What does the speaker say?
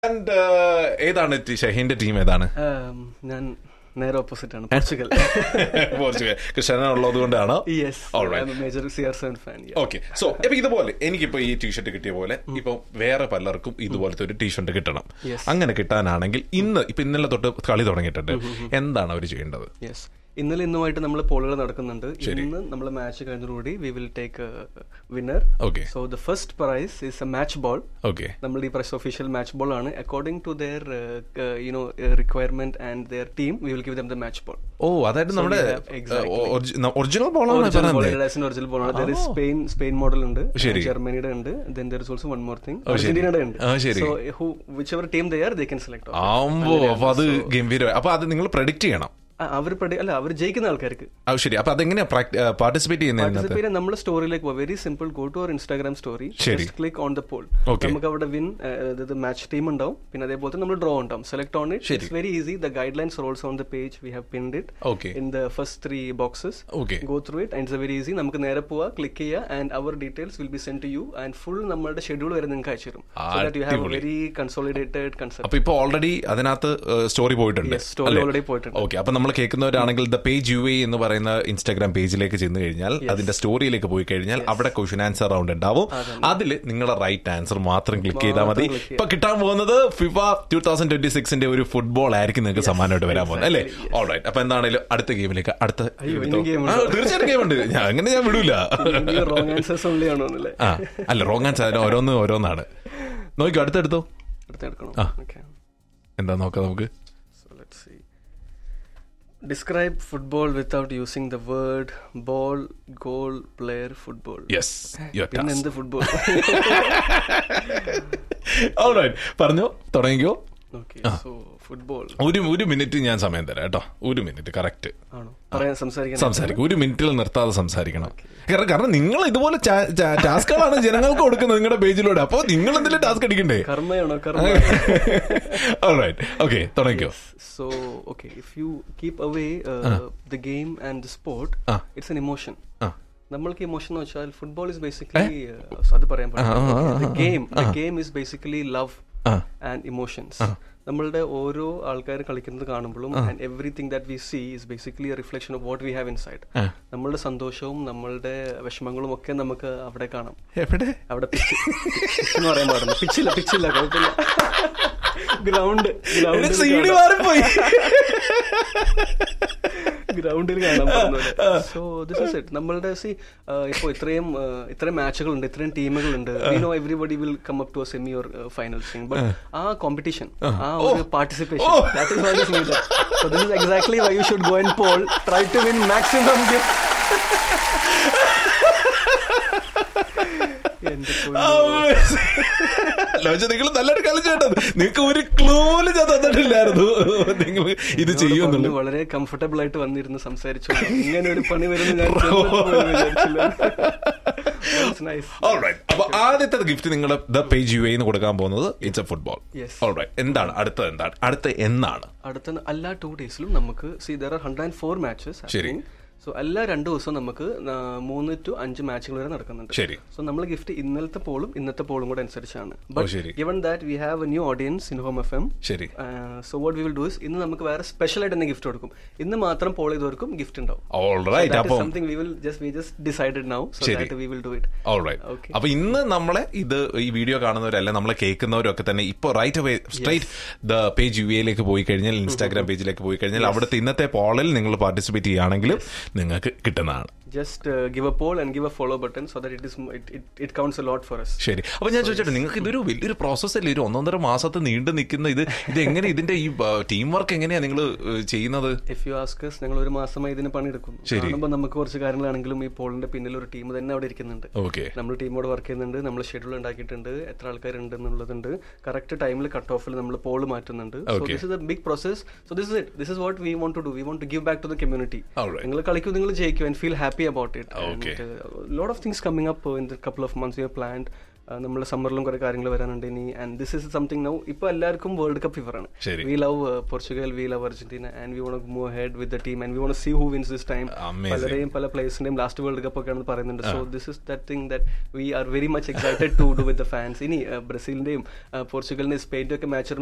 And ഏതാണ് ടി- ഷഹീന്റെ ടീം ഏതാണ് Um, ഞാൻ നേരെ ഓപ്പോസിറ്റ് ആണ് പോർച്ചുഗൽ പോർച്ചുഗൽ ക്രിസ്ത്യാനോ ഉള്ളത് കൊണ്ടാണോ yes Alright. Major C R seven fan okay so ഇപ്പൊ ഇതുപോലെ എനിക്കിപ്പോ ഈ ടീഷർട്ട് കിട്ടിയ പോലെ ഇപ്പൊ വേറെ പലർക്കും ഇതുപോലത്തെ ഒരു ടീഷർട്ട് കിട്ടണം Yes. അങ്ങനെ കിട്ടാനാണെങ്കിൽ ഇന്ന് ഇപ്പൊ ഇന്നലെ തൊട്ട് കളി തുടങ്ങിയിട്ടുണ്ട് എന്താണ് അവർ ചെയ്യേണ്ടത് യെസ് ഇന്നലെ ഇന്നുമായിട്ട് നമ്മൾ പോളുകൾ നടക്കുന്നുണ്ട് ഇന്ന് നമ്മൾ മാച്ച് കഴിഞ്ഞതോടുകൂടി we will take winner Okay. So the first prize is a match ball okay നമ്മൾ ഈ പ്രൈസ് ഒഫീഷ്യൽ മാച്ച് ബോൾ ആണ് according to their you know requirement and their team we will give them the match ball oh അതായത് നമ്മുടെ have- exactly. Original ബോളാണ് പറയുന്നത് original ball ആണ് there is Spain Spain model ഉണ്ട് ശരി. ജർമ്മനിയുടെ ഉണ്ട് then there is also one more thing ശരി. അർജന്റീനയുടെ ഉണ്ട് ആ, ശരി. So who whichever team they are they can select ആവുമ്പോ അപ്പൊ അത് ഗംഭീര അപ്പൊ അത് നിങ്ങൾ പ്രഡിക്റ്റ് ചെയ്യണം അവർ അല്ല അവർ ജയിക്കുന്ന ആൾക്കാർക്ക് അത് ശരി അപ്പൊ അതെങ്ങനെയാ പാർട്ടിസിപ്പേറ്റ് ചെയ്യുന്നതിനകത്ത് പാർട്ടിസിപ്പേറ്റ് നമ്മുടെ സ്റ്റോറിയിലേക്ക് very simple go to our Instagram story ശരി. Click on the poll Okay. നമുക്ക് അവിടെ വിൻ അതായത് മാച്ച് ടീം ഉണ്ടാവും പിന്നെ അതേപോലെ നമ്മൾ ഡ്രോ ഉണ്ടാവും select on it it's very easy the guidelines also on the page we have pinned it Okay. In the first three boxes Okay. Go through it and it's very easy നമുക്ക് നേരെ പോവാ click ചെയ്യുക and our details will be send to you and full നമ്മുടെ schedule വരെ നിങ്ങൾക്ക് അയച്ചു തരും so that you have അടിപൊളി. വെരി കൺസോളിഡേറ്റഡ് കൺസെപ്റ്റ് അപ്പൊ ഇപ്പൊ ഓൾറെഡി അതിനകത്ത് സ്റ്റോറി പോയിട്ടുണ്ട് Yes, story already പോയിട്ടുണ്ട്. ഓക്കെ അപ്പൊ നമ്മൾ കേൾക്കുന്നവരാണെങ്കിൽ ദ പേജ് യു എ എന്ന് പറയുന്ന ഇൻസ്റ്റാഗ്രാം പേജിലേക്ക് ചെന്ന് കഴിഞ്ഞാൽ അതിന്റെ സ്റ്റോറിയിലേക്ക് പോയി കഴിഞ്ഞാൽ അവിടെ ക്വസ്റ്റ്യൻ ആൻസർ റൗണ്ട് ഉണ്ടാവും അതിൽ നിങ്ങളുടെ റൈറ്റ് ആൻസർ മാത്രം ക്ലിക്ക് ചെയ്താൽ മതി click ചെയ്യുക. ഇപ്പൊ കിട്ടാൻ പോകുന്നത് ഫിഫ ടൂ തൗസൻഡ് ട്വന്റി സിക്സിന്റെ ഒരു ഫുട്ബോൾ ആയിരിക്കും നിങ്ങൾക്ക് സമ്മാനമായിട്ട് വരാൻ പോകുന്നത് അല്ലേ ഓൾറൈറ്റ് അപ്പൊ എന്താണെങ്കിലും അടുത്ത ഗെയിമിലേക്ക് അടുത്ത ഇനിയും game ആ, തീർച്ചയായിട്ടും ഗെയിം ഉണ്ട് ഞാൻ അങ്ങനെ ഞാൻ വിടൂല റോങ് ആൻസേഴ്സ് ഓൺലി ആണോ എന്നല്ലേ ആ അല്ല റോങ് ആൻസർ ഓരോന്ന് ഓരോന്നാണ് നോക്കിക്കോ അടുത്തെടുത്തോ അടുത്തെടുക്കണം ഓക്കെ എന്താ നോക്കാം നമുക്ക് So let's see. Describe football without using the word ball, goal, player, football. Yes your പിന്നെ എന്ത് ഫുട്ബോൾ ഓൾറൈറ്റ് പറഞ്ഞോ തുടങ്ങിക്കോ ഓക്കെ സോ ഫുട്ബോൾ ഒരു ഒരു മിനിറ്റ് ഞാൻ സമയം തരാം കേട്ടോ ഒരു മിനിറ്റ് കറക്റ്റ് ആണോ പറയാൻ സംസാരിക്കാൻ സംസാരിക്കും ഒരു മിനിറ്റിൽ നിർത്താതെ സംസാരിക്കണം കാരണം കാരണം നിങ്ങൾ ഇതുപോലെ ടാസ്കുകളാണ് ജനങ്ങൾക്ക് കൊടുക്കുന്നത് നിങ്ങളുടെ പേജിലൂടെ അപ്പോൾ നിങ്ങൾ എന്തെങ്കിലും ടാസ്ക് അടിക്കണ്ടേ കർമ്മയാണോ കർമ്മ ഓൾറൈറ്റ് ഓക്കെ തുടങ്ങിക്കോ so okay if you keep away the game and the sport ആ. ഇറ്റ്സ് എൻ ഇമോഷൻ ആ നമ്മൾക്ക് ഇമോഷൻ എന്ന് വെച്ചാൽ ഫുട്ബോൾ ഇസ് ബേസിക്കലി അത് പറയാൻ പറ്റില്ല game the game is basically love ആ. ആൻഡ് ഇമോഷൻസ് നമ്മളുടെ ഓരോ ആൾക്കാർ കളിക്കുന്നത് കാണുമ്പോഴും and everything that we see is basically a reflection of what we have inside നമ്മളുടെ സന്തോഷവും നമ്മളുടെ വിഷമങ്ങളും ഒക്കെ നമുക്ക് അവിടെ കാണാം എവിടെ അവിടെ പിച്ച് എന്ന് പറയാൻ പാടില്ല പിച്ചില്ല പിച്ചില്ല കുഴപ്പമില്ല ഗ്രൗണ്ട് സീഡി ഗ്രൗണ്ട് മാറിപ്പോയി ഗ്രൗണ്ടിൽ കാണാൻ പറ്റുന്നത് സോ ദിസ് ഇസ് ഇറ്റ് നമ്മളുടെ സി ഇപ്പോൾ ഇത്രയും uh, ഇത്രയും മാച്ചുകൾ ഉണ്ട് ഇത്രയും ടീമുകൾ ഉണ്ട് we know everybody will come up to semi or final sing but ആ കോമ്പറ്റീഷൻ ആ ഒരു participation that is what is needed so this is exactly why you should go and poll try to win maximum gift എന്റെ ലോച നിങ്ങൾ നല്ലൊരു കളിച്ചേട്ടത് നിങ്ങൾക്ക് ഒരു ക്ലൂല് ഞാൻ തന്നിട്ടില്ലായിരുന്നു നിങ്ങൾ ഇത് ചെയ്യുമെന്നുള്ളത് പൊന്നു വളരെ കംഫർട്ടബിൾ ആയിട്ട് വന്നിരുന്ന് സംസാരിച്ചു ഇങ്ങനെ ഒരു പണി വരുന്ന ഞാൻ ജന്മത്തിൽ പോലും വിചാരിച്ചില്ല നൈസ് Alright. അപ്പൊ ആദ്യത്തെ ഗിഫ്റ്റ് നിങ്ങളുടെ ദ പേജ് യു എന്ന് കൊടുക്കാൻ പോകുന്നത് it's a football Yes. Alright എന്താണ് അടുത്തത് എന്താണ് അടുത്ത എന്നാണ് അടുത്ത എല്ലാ ടു ഡേയ്സിലും നമുക്ക് see there are hundred and four matches ശരി. സോ എല്ലാ രണ്ട് ദിവസവും നമുക്ക് ആ, മൂന്ന് ടു അഞ്ച് മാച്ചുകൾ വരെ നടക്കുന്നുണ്ട് ശരി. സോ നമ്മൾ ഗിഫ്റ്റ് ഇന്നലത്തെ പോളും ഇന്നത്തെ പോളും കൂടെ അനുസരിച്ചാണ് ശരി. Given that we have a new audience in home F M ശരി so what we will do is ഇന്ന് നമുക്ക് വേറെ സ്പെഷ്യൽ ആയിട്ട് തന്നെ ഗിഫ്റ്റ് കൊടുക്കും ഇന്ന് മാത്രം പോൾ ചെയ്തവർക്കും ഗിഫ്റ്റ് ഉണ്ടാവും ഓൾറൈറ്റ് അപ്പം something we will just we just decided now so ശരി. That we will do it alright Okay. അപ്പൊ ഇന്ന് നമ്മളെ ഇത് ഈ വീഡിയോ കാണുന്നവരല്ല നമ്മളെ കേൾക്കുന്നവരും ഒക്കെ തന്നെ ഇപ്പൊ right away straight the page U എയിലേക്ക് പോയി കഴിഞ്ഞാൽ ഇൻസ്റ്റാഗ്രാം പേജിലേക്ക് പോയി കഴിഞ്ഞാൽ അവിടുത്തെ ഇന്നത്തെ പോളിൽ നിങ്ങൾ പാർട്ടിസിപ്പേറ്റ് ചെയ്യുകയാണെങ്കിലും നിങ്ങൾക്ക് കിട്ടുന്നതാണ് just give a poll and give a follow button so that it is it counts a lot for us ശരി അപ്പൊ ഞാൻ ചോദിച്ചോട്ടെ നിങ്ങൾക്ക് ഇതൊരു വലിയൊരു പ്രോസസ് അല്ലേ ഒരു ഒന്നൊന്നര മാസത്തെ നീണ്ടു നിൽക്കുന്ന ഇത് ഇത് എങ്ങനെ ഇതിന്റെ ഈ ടീം വർക്ക് എങ്ങനെയാ നിങ്ങൾ ചെയ്യുന്നത് ഇഫ് യു ആസ്കസ് ഞങ്ങൾ ഒരു മാസമായി ഇതിന് പണിയെടുക്കുന്നു ശരി. കാണുമ്പോൾ നമുക്ക് കുറച്ച് കാര്യങ്ങളാണെങ്കിലും ഈ പോളിന്റെ പിന്നിൽ ഒരു ടീം തന്നെ അവിടെ ഇരിക്കുന്നുണ്ട് ഓക്കെ നമ്മൾ ടീമോട് വർക്ക് ചെയ്യുന്നുണ്ട് നമ്മൾ ഷെഡ്യൂൾ ഉണ്ടാക്കിയിട്ടുണ്ട് എത്ര ആൾക്കാരുണ്ട് എന്നുള്ളതുണ്ട് കറക്റ്റ് ടൈമിൽ കട്ട് ഓഫിൽ നമ്മൾ പോൾ മാറ്റുന്നുണ്ട് so Okay. This is a big process so this is it this is what we want to do we want to give back to the community Alright. നിങ്ങൾ കളിക്കും നിങ്ങൾ ജയിക്കും and feel happy about it Okay. Lot of things coming up in the couple of months you planned നമ്മുടെ സമ്മറിലും കുറെ കാര്യങ്ങൾ വരാനുണ്ട് ഇനി and this is something now ഇപ്പൊ എല്ലാവർക്കും വേൾഡ് കപ്പ് ഫീവർ ആണ് ശരി. We love Portugal we love Argentina and we want move head with the team and we want see who wins this time Amazing. പലരെയും പല പ്ലേസിന്റെയും last world cup ഒക്കെ ആണെന്ന് പറയുന്നുണ്ട് so this is that thing that we are very much excited to do with the fans ഇനി ബ്രസീലിന്റെയും പോർച്ചുഗലിന്റെയും സ്പെയിൻ്റെ ഒക്കെ match